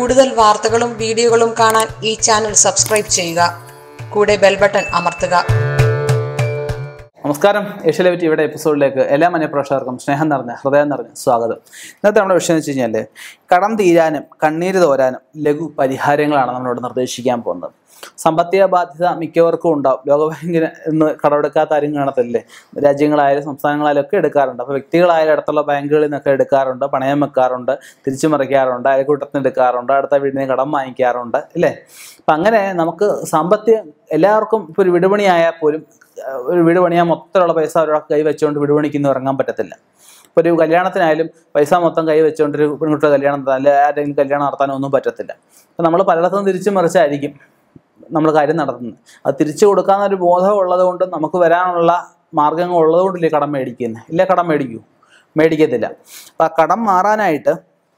കൂടുതൽ വാർത്തകളും വീഡിയോകളും കാണാൻ ഈ ചാനൽ സബ്സ്ക്രൈബ് ചെയ്യുക കൂടെ ബെൽ ബട്ടൺ അമർത്തുക നമസ്കാരം ഏഷ്യയിലെ പറ്റി ഇവിടെ എപ്പിസോഡിലേക്ക് എല്ലാ മനഃപ്രേക്ഷകർക്കും സ്നേഹം നിറഞ്ഞ ഹൃദയം നിറഞ്ഞ സ്വാഗതം ഇന്നത്തെ നമ്മുടെ വിഷയം എന്ന് വെച്ച് കഴിഞ്ഞാൽ കടം തീരാനും കണ്ണീര് തോരാനും ലഘു പരിഹാരങ്ങളാണ് നമ്മളോട് നിർദ്ദേശിക്കാൻ പോകുന്നത് സാമ്പത്തിക ബാധ്യത മിക്കവർക്കും ഉണ്ടാവും ലോകബാങ്കിന് ഇന്ന് കടമെടുക്കാത്ത ആരും കാണത്തില്ലേ രാജ്യങ്ങളായാലും സംസ്ഥാനങ്ങളായാലും ഒക്കെ എടുക്കാറുണ്ട് അപ്പോൾ വ്യക്തികളായാലും അടുത്തുള്ള ബാങ്കുകളിൽ നിന്നൊക്കെ എടുക്കാറുണ്ട് പണയം വെക്കാറുണ്ട് തിരിച്ചു മറിക്കാറുണ്ട് അയൽക്കൂട്ടത്തിൽ നിന്ന് എടുക്കാറുണ്ട് അടുത്ത വീടിന് കടം വാങ്ങിക്കാറുണ്ട് ഇല്ലേ അപ്പം അങ്ങനെ നമുക്ക് സാമ്പത്തികം എല്ലാവർക്കും ഇപ്പോൾ ഒരു വിടുപണിയായാൽ പോലും അഹ് ഒരു വീട് പണിയാൻ മൊത്തമുള്ള പൈസ അവരുടെ കൈ വെച്ചുകൊണ്ട് വീട് പണിക്ക് ഇറങ്ങാൻ പറ്റത്തില്ല ഇപ്പോൾ ഒരു കല്യാണത്തിനായാലും പൈസ മൊത്തം കൈ വെച്ചുകൊണ്ട് ഒരു പെൺകുട്ടിയുടെ കല്യാണം നടത്താൻ അല്ലെ ആരെങ്കിലും കല്യാണം നടത്താനോ ഒന്നും പറ്റത്തില്ല അപ്പം നമ്മൾ പലയിടത്തും തിരിച്ചു മറിച്ചായിരിക്കും നമ്മൾ കാര്യം നടത്തുന്നത് അത് തിരിച്ചു കൊടുക്കാന്നൊരു ബോധം ഉള്ളത് കൊണ്ട് നമുക്ക് വരാനുള്ള മാർഗങ്ങൾ ഉള്ളത് കൊണ്ടില്ലേ കടം മേടിക്കുന്നത് ഇല്ല കടം മേടിക്കൂ മേടിക്കത്തില്ല അപ്പം ആ കടം മാറാനായിട്ട്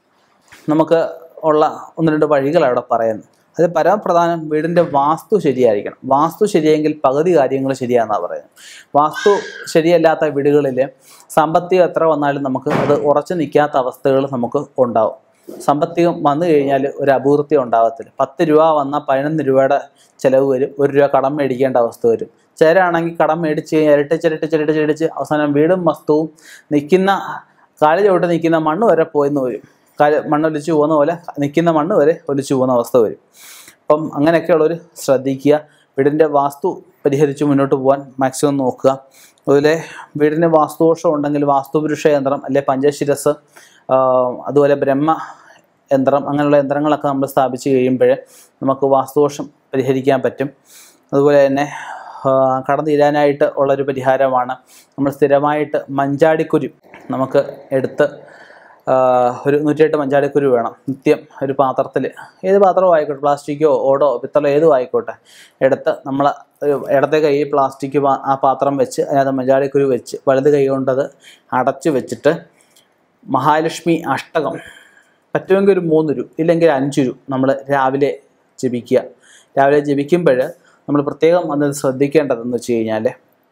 നമുക്ക് ഉള്ള ഒന്ന് രണ്ട് വഴികൾ അവിടെ പറയുന്നു അത് പരമപ്രധാനം വീടിൻ്റെ വാസ്തു ശരിയായിരിക്കണം വാസ്തു ശരിയെങ്കിൽ പകുതി കാര്യങ്ങൾ ശരിയാണെന്നാണ് പറയുന്നത് വാസ്തു ശരിയല്ലാത്ത വീടുകളിൽ സാമ്പത്തികം എത്ര വന്നാലും നമുക്ക് അത് ഉറച്ചു നിൽക്കാത്ത അവസ്ഥകൾ നമുക്ക് ഉണ്ടാവും സാമ്പത്തികം വന്നു കഴിഞ്ഞാൽ ഒരു അപൂർത്തി ഉണ്ടാകത്തില്ല പത്ത് രൂപ വന്നാൽ പതിനൊന്ന് രൂപയുടെ ചിലവ് വരും ഒരു രൂപ കടം മേടിക്കേണ്ട അവസ്ഥ വരും ചിലരാണെങ്കിൽ കടം മേടിച്ച് കഴിഞ്ഞാൽ ഇരട്ടി ചിരട്ടി ചിരട്ടി ചിരട്ടിച്ച് അവസാനം വീടും വസ്തുവും നിൽക്കുന്ന കാല് ചവിട്ട് നിൽക്കുന്ന മണ്ണ് വരെ പോയെന്ന് വരും കാല് മണ്ണൊലിച്ചു പോകുന്ന പോലെ നിൽക്കുന്ന മണ്ണ് വരെ ഒലിച്ചു പോകുന്ന അവസ്ഥ വരും അപ്പം അങ്ങനെയൊക്കെയുള്ളവർ ശ്രദ്ധിക്കുക വീടിൻ്റെ വാസ്തു പരിഹരിച്ച് മുന്നോട്ട് പോകാൻ മാക്സിമം നോക്കുക അതുപോലെ വീടിന് വാസ്തുദോഷം ഉണ്ടെങ്കിൽ വാസ്തുപുരുഷ യന്ത്രം അല്ലെ പഞ്ചശിരസ് ആ, അതുപോലെ ബ്രഹ്മ യന്ത്രം അങ്ങനെയുള്ള യന്ത്രങ്ങളൊക്കെ നമ്മൾ സ്ഥാപിച്ച് കഴിയുമ്പോൾ നമുക്ക് വാസ്തുദോഷം പരിഹരിക്കാൻ പറ്റും അതുപോലെ തന്നെ ആ, കടം തീരാനായിട്ട് ഉള്ളൊരു പരിഹാരമാണ് നമ്മൾ സ്ഥിരമായിട്ട് മഞ്ചാടിക്കുരു നമുക്ക് എടുത്ത് ആ, ഒരു നൂറ്റിയെട്ട് മഞ്ചാടിക്കുരു വേണം നിത്യം ഒരു പാത്രത്തിൽ ഏത് പാത്രവും ആയിക്കോട്ടെ പ്ലാസ്റ്റിക്കോ ഓടോ പിത്തളോ ഏതും ആയിക്കോട്ടെ എടുത്ത് നമ്മൾ ഇടത്തെ കൈ പ്ലാസ്റ്റിക് പാ- ആ പാത്രം വെച്ച് അതിനകത്ത് മഞ്ചാടിക്കുരു വെച്ച് വലത് കൈ കൊണ്ടത് അടച്ചു വെച്ചിട്ട് മഹാലക്ഷ്മി അഷ്ടകം പറ്റുമെങ്കിൽ ഒരു മൂന്ന് രു ഇല്ലെങ്കിൽ അഞ്ച് രു നമ്മൾ രാവിലെ ജപിക്കുക രാവിലെ ജപിക്കുമ്പോൾ നമ്മൾ പ്രത്യേകം അത് ശ്രദ്ധിക്കേണ്ടതെന്ന് വെച്ച് കഴിഞ്ഞാൽ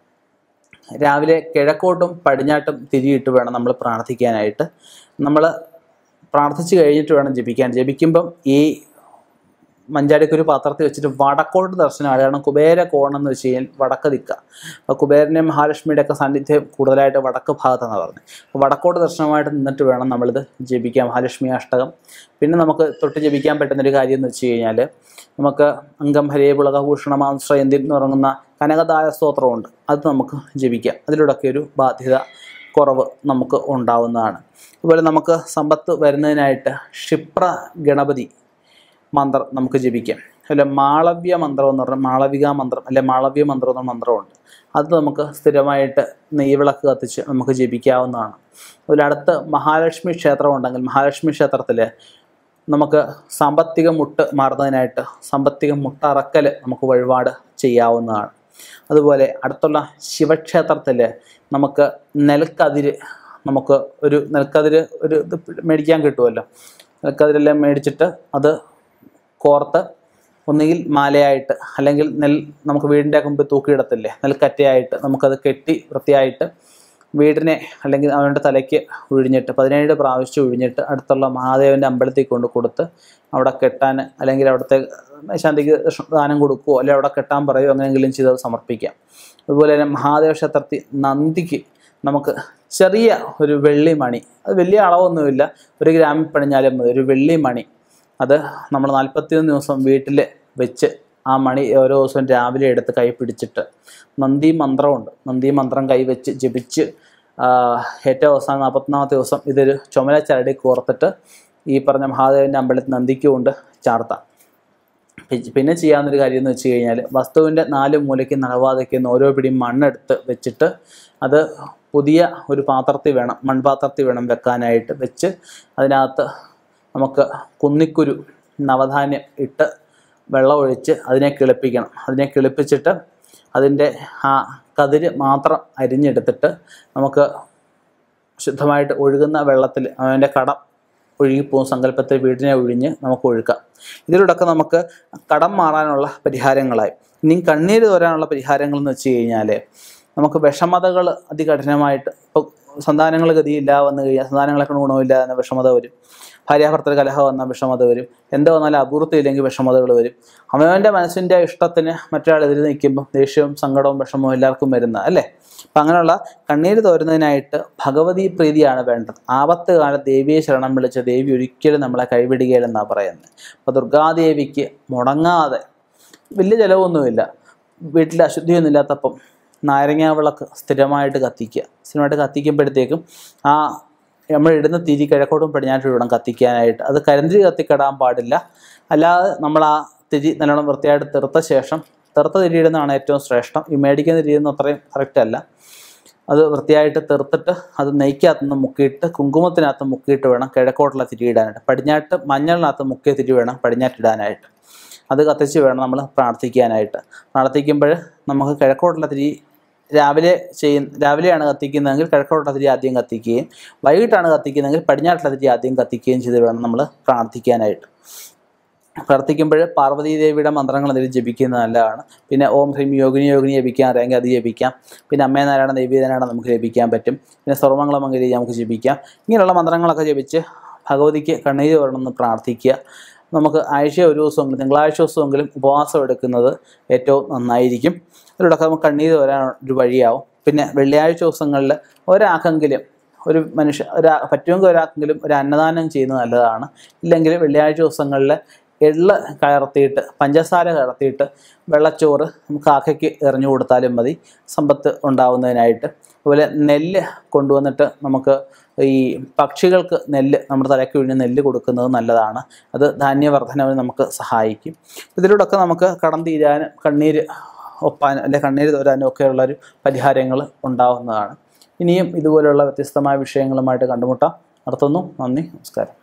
രാവിലെ കിഴക്കോട്ടും പടിഞ്ഞാട്ടും തിരിയിട്ട് വേണം നമ്മൾ പ്രാർത്ഥിക്കാനായിട്ട് നമ്മൾ പ്രാർത്ഥിച്ച് കഴിഞ്ഞിട്ട് വേണം ജപിക്കാൻ ജപിക്കുമ്പം ഈ മഞ്ചാടിക്കൊരു പാത്രത്തിൽ വെച്ചിട്ട് വടക്കോട്ട് ദർശനമാണ് കാരണം കുബേര കോണം എന്ന് വെച്ച് കഴിഞ്ഞാൽ വടക്ക് ദിക്ക അപ്പോൾ കുബേരൻ്റെയും മഹാലക്ഷ്മിയുടെ ഒക്കെ സാന്നിധ്യം കൂടുതലായിട്ട് വടക്ക് ഭാഗത്താണ് പറഞ്ഞത് അപ്പോൾ വടക്കോട്ട് ദർശനമായിട്ട് നിന്നിട്ട് വേണം നമ്മളിത് ജപിക്കാം മഹാലക്ഷ്മി അഷ്ടകം പിന്നെ നമുക്ക് തൊട്ട് ജപിക്കാൻ പറ്റുന്നൊരു കാര്യം എന്ന് വെച്ച് കഴിഞ്ഞാൽ നമുക്ക് അംഗം ഹരേ പുളകഭൂഷണമാശ്രയന്തി എന്ന് പറയുന്ന കനകദായ സ്തോത്രമുണ്ട് അത് നമുക്ക് ജപിക്കാം അതിലൂടെയൊക്കെ ഒരു ബാധ്യത കുറവ് നമുക്ക് ഉണ്ടാവുന്നതാണ് അതുപോലെ നമുക്ക് സമ്പത്ത് വരുന്നതിനായിട്ട് ക്ഷിപ്ര ഗണപതി മന്ത്രം നമുക്ക് ജപിക്കാം അല്ലെ മാളവ്യ മന്ത്രം എന്ന് പറഞ്ഞാൽ മാളവിക മന്ത്രം അല്ലെ മാളവ്യ മന്ത്രം എന്ന മന്ത്രമുണ്ട് അത് നമുക്ക് സ്ഥിരമായിട്ട് നെയ്വിളക്ക് കത്തിച്ച് നമുക്ക് ജപിക്കാവുന്നതാണ് അതുപോലെ അടുത്ത് മഹാലക്ഷ്മി ക്ഷേത്രം ഉണ്ടെങ്കിൽ മഹാലക്ഷ്മി ക്ഷേത്രത്തിൽ നമുക്ക് സാമ്പത്തിക മുട്ട് മാറുന്നതിനായിട്ട് സാമ്പത്തിക മുട്ടറക്കൽ നമുക്ക് വഴിപാട് ചെയ്യാവുന്നതാണ് അതുപോലെ അടുത്തുള്ള ശിവക്ഷേത്രത്തിൽ നമുക്ക് നെൽക്കതിര് നമുക്ക് ഒരു നെൽക്കതിര് ഒരു ഇത് മേടിക്കാൻ കിട്ടുമല്ലോ നെൽക്കതിരെല്ലാം മേടിച്ചിട്ട് അത് കോർത്ത് ഒന്നുകിൽ മാലയായിട്ട് അല്ലെങ്കിൽ നെൽ നമുക്ക് വീടിൻ്റെ മുമ്പ് തൂക്കിയിടത്തില്ലേ നെൽക്കറ്റയായിട്ട് നമുക്കത് കെട്ടി വൃത്തിയായിട്ട് വീടിനെ അല്ലെങ്കിൽ അവൻ്റെ തലയ്ക്ക് ഒഴിഞ്ഞിട്ട് പതിനേഴ് പ്രാവശ്യം ഒഴിഞ്ഞിട്ട് അടുത്തുള്ള മഹാദേവൻ്റെ അമ്പലത്തിൽ കൊണ്ട് കൊടുത്ത് അവിടെ കെട്ടാൻ അല്ലെങ്കിൽ അവിടുത്തെ ശാന്തിക്ക് ദാനം കൊടുക്കുകയോ അല്ലെങ്കിൽ അവിടെ കെട്ടാൻ പറയുകയോ അങ്ങനെയെങ്കിലും ചെയ്ത് അത് സമർപ്പിക്കാം അതുപോലെ തന്നെ മഹാദേവ ക്ഷേത്രത്തിൽ നന്ദിക്ക് നമുക്ക് ചെറിയ ഒരു വെള്ളി മണി അത് വലിയ അളവൊന്നുമില്ല ഒരു ഗ്രാമിൽ പണിഞ്ഞാലും മതി ഒരു വെള്ളി മണി അത് നമ്മൾ നാൽപ്പത്തിയൊന്ന് ദിവസം വീട്ടിൽ വെച്ച് ആ മണി ഓരോ ദിവസവും രാവിലെ എടുത്ത് കൈ പിടിച്ചിട്ട് നന്ദി മന്ത്രമുണ്ട് നന്ദി മന്ത്രം കൈവച്ച് ജപിച്ച് ആ, ഏറ്റവും അവസാനം നാൽപ്പത്തിനാമത്തെ ദിവസം ഇതൊരു ചുമല ചരടി കോർത്തിട്ട് ഈ പറഞ്ഞ മഹാദേവൻ്റെ അമ്പലത്തിൽ നന്ദിക്ക് കൊണ്ട് ചാർത്താം പി- പിന്നെ ചെയ്യാവുന്നൊരു കാര്യം എന്ന് വെച്ച് കഴിഞ്ഞാൽ വസ്തുവിൻ്റെ നാല് മൂലയ്ക്ക് നടവാതയ്ക്കുന്ന ഓരോ പിടി മണ്ണെടുത്ത് വെച്ചിട്ട് അത് പുതിയ ഒരു പാത്രത്തിൽ വേണം മൺപാത്രത്തിൽ വേണം വെക്കാനായിട്ട് വെച്ച് അതിനകത്ത് നമുക്ക് കുന്നിക്കുരു നവധാന്യം ഇട്ട് വെള്ളം ഒഴിച്ച് അതിനെ കിളിപ്പിക്കണം അതിനെ കിളിപ്പിച്ചിട്ട് അതിൻ്റെ ആ കതിര് മാത്രം അരിഞ്ഞെടുത്തിട്ട് നമുക്ക് ശുദ്ധമായിട്ട് ഒഴുകുന്ന വെള്ളത്തിൽ അവൻ്റെ കടം ഒഴുകിപ്പോകും സങ്കല്പത്തിൽ വീടിനെ ഒഴിഞ്ഞ് നമുക്ക് ഒഴുക്കാം ഇതിലൂടെയൊക്കെ നമുക്ക് കടം മാറാനുള്ള പരിഹാരങ്ങളായി ഇനി കണ്ണീര് തോരാനുള്ള പരിഹാരങ്ങൾ എന്ന് വെച്ച് കഴിഞ്ഞാൽ നമുക്ക് വിഷമതകൾ അതികഠിനമായിട്ട് ഇപ്പോൾ സന്താനങ്ങൾ ഗതിയില്ല വന്നു കഴിഞ്ഞാൽ സന്താനങ്ങളെ കൊണ്ട് ഗുണമില്ല എന്ന വിഷമത വരും ഭാര്യാഭർത്തൃ കലഹം വന്നാൽ വിഷമത വരും എന്ത് വന്നാലും അപൂർത്തിയില്ലെങ്കിൽ വിഷമതകൾ വരും അവനവൻ്റെ മനസ്സിൻ്റെ ഇഷ്ടത്തിന് മറ്റൊരാൾ എതിര് നിൽക്കുമ്പോൾ ദേഷ്യവും സങ്കടവും വിഷമവും എല്ലാവർക്കും വരുന്ന അല്ലേ അപ്പം അങ്ങനെയുള്ള കണ്ണീര് തോരുന്നതിനായിട്ട് ഭഗവതി പ്രീതിയാണ് വേണ്ടത് ആപത്ത് കാലത്ത് ദേവിയെ ശരണം വിളിച്ച ദേവി ഒരിക്കലും നമ്മളെ കൈവിടുകയില്ലെന്നാണ് പറയുന്നത് അപ്പോൾ ദുർഗാദേവിക്ക് മുടങ്ങാതെ വലിയ ചിലവൊന്നുമില്ല വീട്ടിൽ അശുദ്ധിയൊന്നും ഇല്ലാത്തപ്പം നാരങ്ങാ വിളക്ക് സ്ഥിരമായിട്ട് കത്തിക്കുക സ്ഥിരമായിട്ട് കത്തിക്കുമ്പോഴത്തേക്കും ആ നമ്മൾ ഇടുന്ന തിരി കിഴക്കോട്ടും പടിഞ്ഞാറ്റും വേണം കത്തിക്കാനായിട്ട് അത് കരിന്തിരി കത്തിക്കിടാൻ പാടില്ല അല്ലാതെ നമ്മൾ ആ തിരി നല്ലോണം വൃത്തിയായിട്ട് തെറുത്ത ശേഷം തെറുത്ത തിരി ഇടുന്നതാണ് ഏറ്റവും ശ്രേഷ്ഠം ഈ മേടിക്കുന്ന തിരി ഒന്നും അത്രയും കറക്റ്റ് അല്ല അത് വൃത്തിയായിട്ട് തെറുത്തിട്ട് അത് നെയ്ക്കകത്ത് നിന്ന് മുക്കിയിട്ട് കുങ്കുമത്തിനകത്ത് മുക്കിയിട്ട് വേണം കിഴക്കോട്ടുള്ള തിരി ഇടാനായിട്ട് പടിഞ്ഞാട്ട് മഞ്ഞളിനകത്ത് മുക്കിയ തിരി വേണം പടിഞ്ഞാറ്റിടാനായിട്ട് അത് കത്തിച്ച് വേണം നമ്മൾ പ്രാർത്ഥിക്കാനായിട്ട് പ്രാർത്ഥിക്കുമ്പോൾ നമുക്ക് കിഴക്കോട്ടുള്ള തിരി രാവിലെ ചെയ്യും രാവിലെയാണ് കത്തിക്കുന്നതെങ്കിൽ കിഴക്കോട്ടുള്ള തിരി ആദ്യം കത്തിക്കുകയും വൈകിട്ടാണ് കത്തിക്കുന്നതെങ്കിൽ പടിഞ്ഞാട്ടുള്ള തിരി ആദ്യം കത്തിക്കുകയും ചെയ്ത് വേണം നമ്മൾ പ്രാർത്ഥിക്കാനായിട്ട് പ്രാർത്ഥിക്കുമ്പോൾ പാർവതീ ദേവിയുടെ മന്ത്രങ്ങൾ അതിൽ ജപിക്കുന്നത് നല്ലതാണ് പിന്നെ ഓം ഹ്രീം യോഗിനി യോഗിനി ജപിക്കാൻ അറിയാമെങ്കിൽ അത് ജപിക്കാം പിന്നെ അമ്മേ നാരായണ ദേവീതനാണ് നമുക്ക് ജപിക്കാൻ പറ്റും പിന്നെ സർവമംഗളമംഗലി നമുക്ക് ജപിക്കാം ഇങ്ങനെയുള്ള മന്ത്രങ്ങളൊക്കെ ജപിച്ച് ഭഗവതിക്ക് കണ്ണീര് വരണമെന്ന് പ്രാർത്ഥിക്കുക നമുക്ക് ആഴ്ച ഒരു ദിവസമെങ്കിലും തിങ്കളാഴ്ച ദിവസമെങ്കിലും ഉപവാസം എടുക്കുന്നത് ഏറ്റവും നന്നായിരിക്കും അതിലൂടെയൊക്കെ നമുക്ക് കണ്ണീര് വരാൻ ഒരു വഴിയാവും പിന്നെ വെള്ളിയാഴ്ച ദിവസങ്ങളിൽ ഒരാൾക്കെങ്കിലും ഒരു മനുഷ്യ ഒരാ പറ്റുമെങ്കിൽ ഒരാൾക്കെങ്കിലും ഒരു അന്നദാനം ചെയ്യുന്നത് നല്ലതാണ് ഇല്ലെങ്കിൽ വെള്ളിയാഴ്ച ദിവസങ്ങളിൽ എള്ള് കലർത്തിയിട്ട് പഞ്ചസാര കലർത്തിയിട്ട് വെള്ളച്ചോറ് നമുക്ക് കാക്കയ്ക്ക് എറിഞ്ഞു കൊടുത്താലും മതി സമ്പത്ത് ഉണ്ടാവുന്നതിനായിട്ട് അതുപോലെ നെല്ല് കൊണ്ടുവന്നിട്ട് നമുക്ക് ഈ പക്ഷികൾക്ക് നെല്ല് നമ്മുടെ തലയ്ക്ക് ഒഴിഞ്ഞ് നെല്ല് കൊടുക്കുന്നത് നല്ലതാണ് അത് ധാന്യവർദ്ധനവിന് നമുക്ക് സഹായിക്കും ഇതിലൂടെയൊക്കെ നമുക്ക് കടം തീരാനും കണ്ണീര് ഒപ്പാനും അല്ലെ കണ്ണീര് തോരാനും ഒക്കെയുള്ളൊരു പരിഹാരങ്ങൾ ഉണ്ടാവുന്നതാണ് ഇനിയും ഇതുപോലെയുള്ള വ്യത്യസ്തമായ വിഷയങ്ങളുമായിട്ട് കണ്ടുമുട്ടാം നിർത്തുന്നു നന്ദി നമസ്കാരം